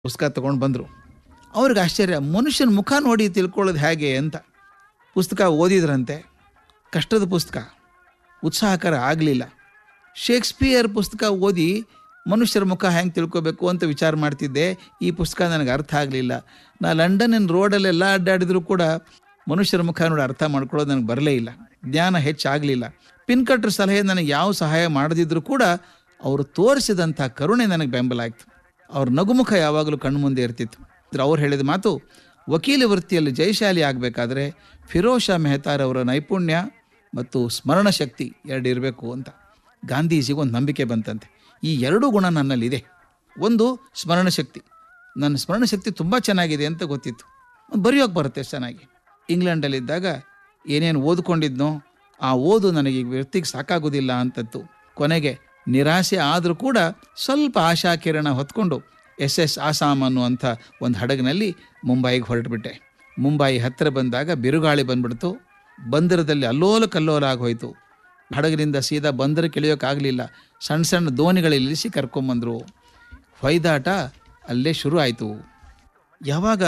ಪುಸ್ತಕ ತಗೊಂಡು ಬಂದರು ಅವ್ರಿಗೆ ಆಶ್ಚರ್ಯ ಮನುಷ್ಯನ ಮುಖ ನೋಡಿ ತಿಳ್ಕೊಳ್ಳೋದು ಹೇಗೆ ಅಂತ ಪುಸ್ತಕ ಓದಿದ್ರಂತೆ ಕಷ್ಟದ ಪುಸ್ತಕ ಉತ್ಸಾಹಕರ ಆಗಲಿಲ್ಲ ಶೇಕ್ಸ್ಪಿಯರ್ ಪುಸ್ತಕ ಓದಿ ಮನುಷ್ಯರ ಮುಖ ಹೆಂಗೆ ತಿಳ್ಕೊಬೇಕು ಅಂತ ವಿಚಾರ ಮಾಡ್ತಿದ್ದೆ ಈ ಪುಸ್ತಕ ನನಗೆ ಅರ್ಥ ಆಗಲಿಲ್ಲ ನಾ ಲಂಡನ್ನಿನ ರೋಡಲ್ಲೆಲ್ಲ ಅಡ್ಡಾಡಿದ್ರು ಕೂಡ ಮನುಷ್ಯರ ಮುಖ ನೋಡಿ ಅರ್ಥ ಮಾಡ್ಕೊಳ್ಳೋದು ನನಗೆ ಬರಲೇ ಇಲ್ಲ ಜ್ಞಾನ ಹೆಚ್ಚಾಗಲಿಲ್ಲ ಪಿನ್ಕಟ್ರ ಸಲಹೆ ನನಗೆ ಯಾವ ಸಹಾಯ ಮಾಡದಿದ್ರೂ ಕೂಡ ಅವರು ತೋರಿಸಿದಂಥ ಕರುಣೆ ನನಗೆ ಬೆಂಬಲ ಆಯಿತು ಅವ್ರ ನಗುಮುಖ ಯಾವಾಗಲೂ ಕಣ್ಮುಂದೆ ಇರ್ತಿತ್ತು ಇದ್ರ ಅವ್ರು ಹೇಳಿದ ಮಾತು ವಕೀಲ ವೃತ್ತಿಯಲ್ಲಿ ಜಯಶಾಲಿ ಆಗಬೇಕಾದ್ರೆ ಫಿರೋಜ್ ಶಾ ಮೆಹತಾರ್ ಅವರ ನೈಪುಣ್ಯ ಮತ್ತು ಸ್ಮರಣ ಶಕ್ತಿ ಎರಡು ಇರಬೇಕು ಅಂತ ಗಾಂಧೀಜಿಗೊಂದು ನಂಬಿಕೆ ಬಂತಂತೆ ಈ ಎರಡೂ ಗುಣ ನನ್ನಲ್ಲಿದೆ ಒಂದು ಸ್ಮರಣ ಶಕ್ತಿ ನನ್ನ ಸ್ಮರಣ ಶಕ್ತಿ ತುಂಬ ಚೆನ್ನಾಗಿದೆ ಅಂತ ಗೊತ್ತಿತ್ತು ಬರೆಯೋಕೆ ಬರುತ್ತೆ ಚೆನ್ನಾಗಿ ಇಂಗ್ಲೆಂಡಲ್ಲಿದ್ದಾಗ ಏನೇನು ಓದ್ಕೊಂಡಿದ್ನೋ ಆ ಓದು ನನಗೆ ಈ ವ್ಯಕ್ತಿಗೆ ಸಾಕಾಗೋದಿಲ್ಲ ಅಂತತ್ತು ಕೊನೆಗೆ ನಿರಾಸೆ ಆದರೂ ಕೂಡ ಸ್ವಲ್ಪ ಆಶಾಕಿರಣ ಹೊತ್ಕೊಂಡು ಎಸ್ ಎಸ್ ಆಸಾಮ್ ಅನ್ನುವಂಥ ಒಂದು ಹಡಗಿನಲ್ಲಿ ಮುಂಬೈಗೆ ಹೊರಟುಬಿಟ್ಟೆ ಮುಂಬೈ ಹತ್ತಿರ ಬಂದಾಗ ಬಿರುಗಾಳಿ ಬಂದ್ಬಿಡ್ತು ಬಂದರದಲ್ಲಿ ಅಲ್ಲೋಲ ಕಲ್ಲೋಲ ಆಗೋಯ್ತು ಹಡಗಿನಿಂದ ಸೀದಾ ಬಂದರು ಕೆಳಿಯೋಕ್ಕಾಗಲಿಲ್ಲ ಸಣ್ಣ ಸಣ್ಣ ದೋಣಿಗಳಲ್ಲಿ ಇಳಿಸಿ ಕರ್ಕೊಂಬಂದರು ಹೊಯ್ದಾಟ ಅಲ್ಲೇ ಶುರು ಆಯಿತು ಯಾವಾಗ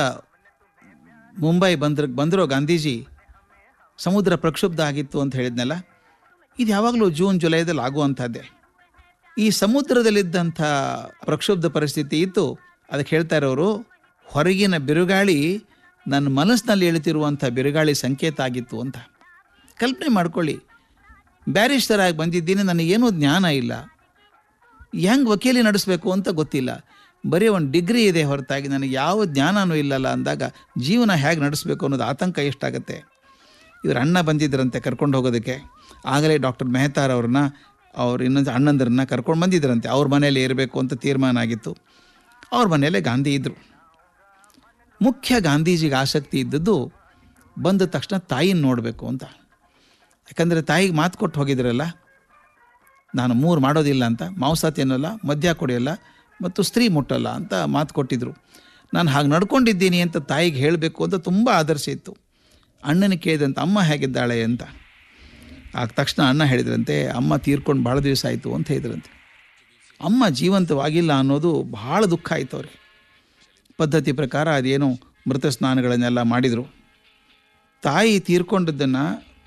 ಮುಂಬೈ ಬಂದ್ರ ಬಂದಿರೋ ಗಾಂಧೀಜಿ ಸಮುದ್ರ ಪ್ರಕ್ಷುಬ್ಧ ಆಗಿತ್ತು ಅಂತ ಹೇಳಿದ್ನಲ್ಲ ಇದು ಯಾವಾಗಲೂ ಜೂನ್ ಜುಲೈದಲ್ಲಿ ಆಗುವಂಥದ್ದೇ ಈ ಸಮುದ್ರದಲ್ಲಿದ್ದಂಥ ಪ್ರಕ್ಷುಬ್ಧ ಪರಿಸ್ಥಿತಿ ಇತ್ತು ಅದಕ್ಕೆ ಹೇಳ್ತಾ ಇರೋರು ಹೊರಗಿನ ಬಿರುಗಾಳಿ ನನ್ನ ಮನಸ್ಸಿನಲ್ಲಿ ಹೇಳ್ತಿರುವಂಥ ಬಿರುಗಾಳಿ ಸಂಕೇತ ಆಗಿತ್ತು ಅಂತ ಕಲ್ಪನೆ ಮಾಡ್ಕೊಳ್ಳಿ ಬ್ಯಾರಿಸ್ಟರ್ ಆಗಿ ಬಂದಿದ್ದೀನಿ ನನಗೇನೂ ಜ್ಞಾನ ಇಲ್ಲ ಹೆಂಗೆ ವಕೀಲಿ ನಡೆಸಬೇಕು ಅಂತ ಗೊತ್ತಿಲ್ಲ ಬರೀ ಒಂದು ಡಿಗ್ರಿ ಇದೆ ಹೊರತಾಗಿ ನನಗೆ ಯಾವ ಜ್ಞಾನನೂ ಇಲ್ಲಲ್ಲ ಅಂದಾಗ ಜೀವನ ಹೇಗೆ ನಡೆಸಬೇಕು ಅನ್ನೋದು ಆತಂಕ ಎಷ್ಟಾಗತ್ತೆ ಇವ್ರ ಅಣ್ಣ ಬಂದಿದ್ದರಂತೆ ಕರ್ಕೊಂಡು ಹೋಗೋದಕ್ಕೆ ಆಗಲೇ ಡಾಕ್ಟರ್ ಮೆಹತಾರ್ ಅವ್ರನ್ನ ಅವ್ರ ಇನ್ನೊಂದು ಅಣ್ಣಂದರನ್ನ ಕರ್ಕೊಂಡು ಬಂದಿದ್ದರಂತೆ ಅವ್ರ ಮನೆಯಲ್ಲಿ ಇರಬೇಕು ಅಂತ ತೀರ್ಮಾನ ಆಗಿತ್ತು ಅವ್ರ ಮನೆಯಲ್ಲೇ ಗಾಂಧಿ ಇದ್ದರು ಮುಖ್ಯ ಗಾಂಧೀಜಿಗೆ ಆಸಕ್ತಿ ಇದ್ದದ್ದು ಬಂದ ತಕ್ಷಣ ತಾಯಿನ ನೋಡಬೇಕು ಅಂತ ಯಾಕಂದರೆ ತಾಯಿಗೆ ಮಾತು ಕೊಟ್ಟು ಹೋಗಿದ್ರಲ್ಲ ನಾನು ಮೂರು ಮಾಡೋದಿಲ್ಲ ಅಂತ ಮಾಂಸ ತಿನ್ನಲ್ಲ ಮದ್ಯ ಕುಡಿಯಲ್ಲ ಮತ್ತು ಸ್ತ್ರೀ ಮುಟ್ಟಲ್ಲ ಅಂತ ಮಾತು ಕೊಟ್ಟಿದ್ರು ನಾನು ಹಾಗೆ ನಡ್ಕೊಂಡಿದ್ದೀನಿ ಅಂತ ತಾಯಿಗೆ ಹೇಳಬೇಕು ಅಂತ ತುಂಬ ಆದರ್ಶ ಇತ್ತು ಅಣ್ಣನ ಕೇಳಿದಂತ ಅಮ್ಮ ಹೇಗಿದ್ದಾಳೆ ಅಂತ ಆಗ ತಕ್ಷಣ ಅಣ್ಣ ಹೇಳಿದ್ರಂತೆ ಅಮ್ಮ ತೀರ್ಕೊಂಡು ಭಾಳ ದಿವಸ ಆಯಿತು ಅಂತ ಹೇಳಿದ್ರಂತೆ ಅಮ್ಮ ಜೀವಂತವಾಗಿಲ್ಲ ಅನ್ನೋದು ಭಾಳ ದುಃಖ ಆಯಿತು ಅವ್ರಿಗೆ ಪದ್ಧತಿ ಪ್ರಕಾರ ಅದೇನು ಮೃತ ಸ್ನಾನಗಳನ್ನೆಲ್ಲ ಮಾಡಿದರು ತಾಯಿ ತೀರ್ಕೊಂಡಿದ್ದನ್ನು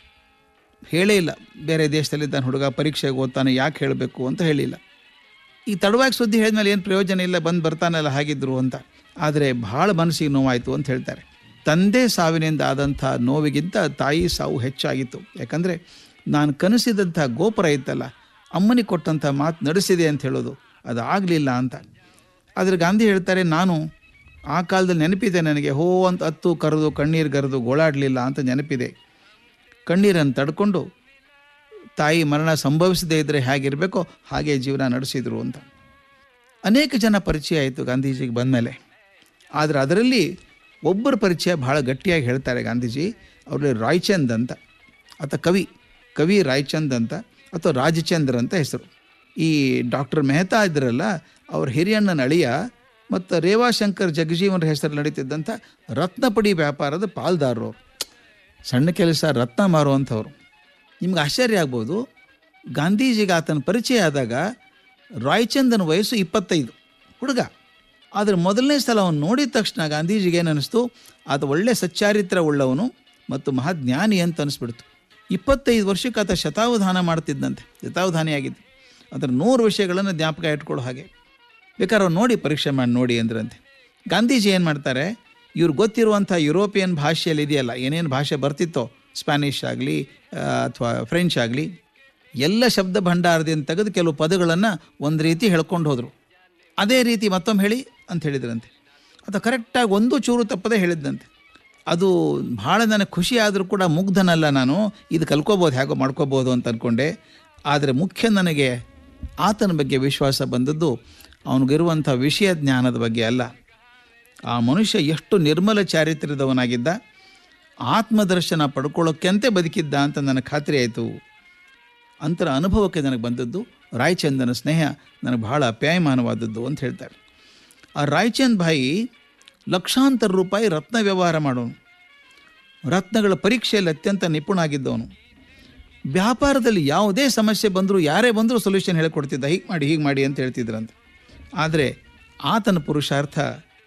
ಹೇಳೇ ಇಲ್ಲ ಬೇರೆ ದೇಶದಲ್ಲಿದ್ದಾನೆ ಹುಡುಗ ಪರೀಕ್ಷೆಗೆ ಓದ್ತಾನೆ ಯಾಕೆ ಹೇಳಬೇಕು ಅಂತ ಹೇಳಿಲ್ಲ ಈ ತಡವಾಗಿ ಸುದ್ದಿ ಹೇಳಿದ್ಮೇಲೆ ಏನು ಪ್ರಯೋಜನ ಇಲ್ಲ ಬಂದು ಬರ್ತಾನಲ್ಲ ಹಾಗಿದ್ರು ಅಂತ ಆದರೆ ಭಾಳ ಮನಸ್ಸಿಗೆ ನೋವಾಯಿತು ಅಂತ ಹೇಳ್ತಾರೆ ತಂದೆ ಸಾವಿನಿಂದ ಆದಂಥ ನೋವಿಗಿಂತ ತಾಯಿ ಸಾವು ಹೆಚ್ಚಾಗಿತ್ತು ಯಾಕಂದರೆ ನಾನು ಕನಸಿದಂಥ ಗೋಪುರ ಇತ್ತಲ್ಲ ಅಮ್ಮನಿಗೆ ಕೊಟ್ಟಂಥ ಮಾತು ನಡೆಸಿದೆ ಅಂತ ಹೇಳೋದು ಅದು ಆಗಲಿಲ್ಲ ಅಂತ ಆದರೆ ಗಾಂಧಿ ಹೇಳ್ತಾರೆ ನಾನು ಆ ಕಾಲದಲ್ಲಿ ನೆನಪಿದೆ ನನಗೆ ಹೋ ಅಂತ ಹತ್ತು ಕರೆದು ಕಣ್ಣೀರು ಕರೆದು ಗೋಳಾಡಲಿಲ್ಲ ಅಂತ ನೆನಪಿದೆ ಕಣ್ಣೀರನ್ನು ತಡ್ಕೊಂಡು ತಾಯಿ ಮರಣ ಸಂಭವಿಸದೇ ಇದ್ದರೆ ಹೇಗಿರಬೇಕೋ ಹಾಗೆ ಜೀವನ ನಡೆಸಿದರು ಅಂತ ಅನೇಕ ಜನ ಪರಿಚಯ ಆಯಿತು ಗಾಂಧೀಜಿಗೆ ಬಂದಮೇಲೆ ಆದರೆ ಅದರಲ್ಲಿ ಒಬ್ಬರ ಪರಿಚಯ ಭಾಳ ಗಟ್ಟಿಯಾಗಿ ಹೇಳ್ತಾರೆ ಗಾಂಧೀಜಿ ಅವರಲ್ಲಿ ರಾಯ್ಚಂದ್ ಅಂತ ಆತ ಕವಿ ಕವಿ ರಾಯ್ಚಂದ್ ಅಂತ ಅಥವಾ ರಾಜಚಂದ್ರ ಅಂತ ಹೆಸರು ಈ ಡಾಕ್ಟರ್ ಮೆಹ್ತಾ ಇದ್ರಲ್ಲ ಅವ್ರ ಹಿರಿಯಣ್ಣನ ಅಳಿಯ ಮತ್ತು ರೇವಾಶಂಕರ್ ಜಗಜೀವನ ಹೆಸರಲ್ಲಿ ನಡೀತಿದ್ದಂಥ ರತ್ನಪಡಿ ವ್ಯಾಪಾರದ ಪಾಲ್ದಾರರು ಅವರು ಸಣ್ಣ ಕೆಲಸ ರತ್ನ ಮಾರುವಂಥವ್ರು ನಿಮ್ಗೆ ಆಶ್ಚರ್ಯ ಆಗ್ಬೋದು ಗಾಂಧೀಜಿಗೆ ಆತನ ಪರಿಚಯ ಆದಾಗ ರಾಯ್ಚಂದನ ವಯಸ್ಸು ಇಪ್ಪತ್ತೈದು ಹುಡುಗ ಆದರೆ ಮೊದಲನೇ ಸಲ ಅವನು ನೋಡಿದ ತಕ್ಷಣ ಗಾಂಧೀಜಿಗೆ ಏನು ಅನ್ನಿಸ್ತು ಆತ ಒಳ್ಳೆ ಸಚ್ಚಾರಿತ್ರ ಉಳ್ಳವನು ಮತ್ತು ಮಹಾಜ್ಞಾನಿ ಅಂತ ಅನಿಸ್ಬಿಡ್ತು ಇಪ್ಪತ್ತೈದು ವರ್ಷಕ್ಕೆ ಆತ ಶತಾವಧಾನ ಮಾಡ್ತಿದ್ದಂತೆ ಶತಾವಧಾನಿಯಾಗಿದ್ದು ಅದರ ನೂರು ವಿಷಯಗಳನ್ನು ಜ್ಞಾಪಕ ಇಟ್ಕೊಳ್ಳೋ ಹಾಗೆ ಬೇಕಾದ್ರೆ ಅವ್ರು ನೋಡಿ ಪರೀಕ್ಷೆ ಮಾಡಿ ನೋಡಿ ಅಂದ್ರಂತೆ ಗಾಂಧೀಜಿ ಏನು ಮಾಡ್ತಾರೆ ಇವ್ರು ಗೊತ್ತಿರುವಂಥ ಯುರೋಪಿಯನ್ ಭಾಷೆಯಲ್ಲಿ ಇದೆಯಲ್ಲ ಏನೇನು ಭಾಷೆ ಬರ್ತಿತ್ತೋ ಸ್ಪ್ಯಾನಿಷ್ ಆಗಲಿ ಅಥವಾ ಫ್ರೆಂಚ್ ಆಗಲಿ ಎಲ್ಲ ಶಬ್ದ ಭಂಡಾರದಿಂದ ತೆಗೆದು ಕೆಲವು ಪದಗಳನ್ನು ಒಂದು ರೀತಿ ಹೇಳ್ಕೊಂಡು ಹೋದರು ಅದೇ ರೀತಿ ಮತ್ತೊಮ್ಮೆ ಹೇಳಿ ಅಂತ ಹೇಳಿದ್ರಂತೆ ಅದು ಕರೆಕ್ಟಾಗಿ ಒಂದು ಚೂರು ತಪ್ಪದೇ ಹೇಳಿದ್ದಂತೆ ಅದು ಭಾಳ ನನಗೆ ಖುಷಿ ಆದರೂ ಕೂಡ ಮುಗ್ಧನಲ್ಲ ನಾನು ಇದು ಕಲ್ಕೋಬೋದು ಹೇಗೋ ಮಾಡ್ಕೋಬೋದು ಅಂತ ಅಂದ್ಕೊಂಡೆ ಆದರೆ ಮುಖ್ಯ ನನಗೆ ಆತನ ಬಗ್ಗೆ ವಿಶ್ವಾಸ ಬಂದದ್ದು ಅವನಿಗಿರುವಂಥ ವಿಷಯ ಜ್ಞಾನದ ಬಗ್ಗೆ ಅಲ್ಲ ಆ ಮನುಷ್ಯ ಎಷ್ಟು ನಿರ್ಮಲ ಚಾರಿತ್ರ್ಯದವನಾಗಿದ್ದ ಆತ್ಮದರ್ಶನ ಪಡ್ಕೊಳ್ಳೋಕ್ಕೆಂತೆ ಬದುಕಿದ್ದ ಅಂತ ನನಗೆ ಖಾತ್ರಿ ಆಯಿತು ಅಂತರ ಅನುಭವಕ್ಕೆ ನನಗೆ ಬಂದದ್ದು ರಾಯಚಂದನ ಸ್ನೇಹ ನನಗೆ ಬಹಳ ಅಪ್ಯಾಯಮಾನವಾದದ್ದು ಅಂತ ಹೇಳ್ತಾರೆ ಆ ರಾಯಚಂದ್ ಭಾಯಿ ಲಕ್ಷಾಂತರ ರೂಪಾಯಿ ರತ್ನ ವ್ಯವಹಾರ ಮಾಡೋನು ರತ್ನಗಳ ಪರೀಕ್ಷೆಯಲ್ಲಿ ಅತ್ಯಂತ ನಿಪುಣ ಆಗಿದ್ದವನು ವ್ಯಾಪಾರದಲ್ಲಿ ಯಾವುದೇ ಸಮಸ್ಯೆ ಬಂದರೂ ಯಾರೇ ಬಂದರೂ ಸೊಲ್ಯೂಷನ್ ಹೇಳಿಕೊಡ್ತಿದ್ದ ಹೀಗೆ ಮಾಡಿ ಹೀಗೆ ಮಾಡಿ ಅಂತ ಹೇಳ್ತಿದ್ರಂತೆ ಆದರೆ ಆತನ ಪುರುಷಾರ್ಥ